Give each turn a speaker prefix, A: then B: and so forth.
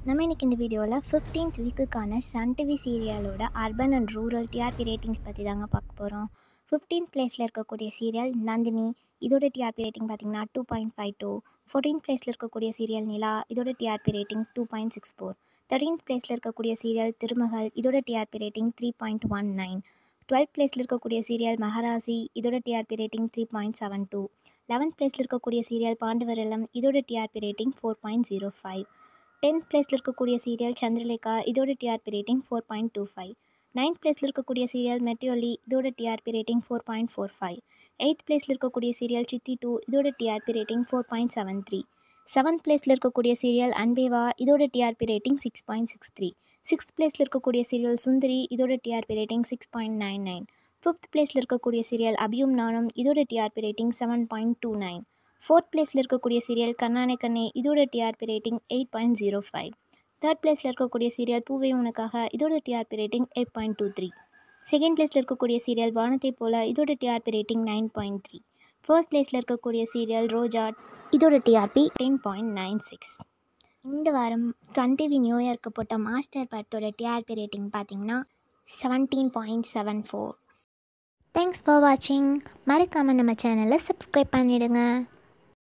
A: நம்ம இன்னைக்கு இந்த வீடியோவில் ஃபிஃப்டீன்த் வீக்குக்கான சன் டிவி சீரியலோட urban and rural TRP ratings பற்றி தாங்க பார்க்க போகிறோம் ஃபிஃப்டீன் பிளேஸில் இருக்கக்கூடிய சீரியல் நந்தினி இதோட டிஆர்பி ரேட்டிங் பார்த்தீங்கன்னா two point five two fourteen பிளேஸில் இருக்கக்கூடிய சீரியல் நிலா இதோட TRP rating two point six four thirteenth பிளேஸில் இருக்கக்கூடிய சீரியல் திருமகள் இதோட TRP rating three point one nine twelfth பிளேஸில் இருக்கக்கூடிய சீரியல் மகராசி இதோட TRP rating three point seven two eleventh பிளேஸில் இருக்கக்கூடிய சீரியல் பாண்டவரலம் இதோட TRP rating four point zero five tenth பிளேஸில் இருக்கக்கூடிய சீரியல் சந்திரலேகா இதோட TRP rating four point two five ninth பிளேஸில் இருக்கக்கூடிய சீரியல் மெட்டியோலி இதோட TRP rating four point four five eighth பிளேஸில் இருக்கக்கூடிய சீரியல் சித்தி டூ இதோட TRP rating four point seven three seventh பிளேஸில் இருக்கக்கூடிய சீரியல் அன்பேவா இதோட TRP rating six point six three sixth பிளேஸில் இருக்கக்கூடிய சீரியல் சுந்தரி இதோட TRP rating six point nine nine fifth பிளேஸில் இருக்கக்கூடிய சீரியல் அபியும் நானும் இதோட TRP rating seven point two nine fourth பிளேஸில் இருக்கக்கூடிய சீரியல் கண்ணானே கண்ணே இதோட TRP rating eight point zero five third பிளேஸில் இருக்கக்கூடிய சீரியல் பூவே உனக்காக இதோட TRP rating eight point two three second பிளேஸில் இருக்கக்கூடிய சீரியல் வானத்தை போல இதோட TRP rating nine point three first பிளேஸில் இருக்கக்கூடிய சீரியல் ரோஜா இதோட TRP ten point nine six இந்த வாரம் சன் டிவி நியூ இயர்க்கு போட்ட மாஸ்டர் படத்தோட டிஆர்பி ரேட்டிங் பார்த்தீங்கன்னா seventeen point seven four thanks for வாட்சிங் மறக்காமல் நம்ம சேனலை சப்ஸ்கிரைப் பண்ணிவிடுங்க